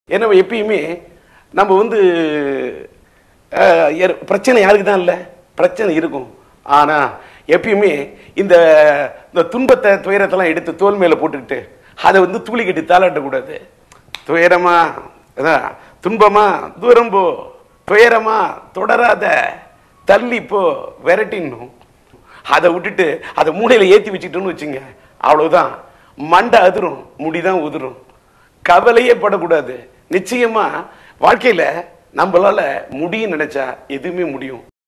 ஏன்னா எப்பயுமே நம்ம வந்து அஹ், எர்- பிரச்சனை யாருக்கு தான் இல்லை பிரச்சனை இருக்கும் ஆனா எப்பயுமே இந்த இந்த துன்பத்தை துயரத்தெல்லாம் எடுத்து தோல் மேல போட்டுக்கிட்டு அதை வந்து தூளி கட்டி தாளாட்டக்கூடாது துயரமா அதான் துன்பமா தூரம் போ துயரமா தொடராத தள்ளி போ விரட்டின்னும் அதை விட்டுட்டு அதை மூளையில ஏத்தி வச்சுக்கிட்டோன்னு வச்சுங்க அவ்வளவுதான் மண்டை அதிரும் முடிதான் உதிரும் கவலையே படக்கூடாது நிச்சயமா வாழ்க்கையில நம்மளால முடியும் நினைச்சா எதுவுமே முடியும்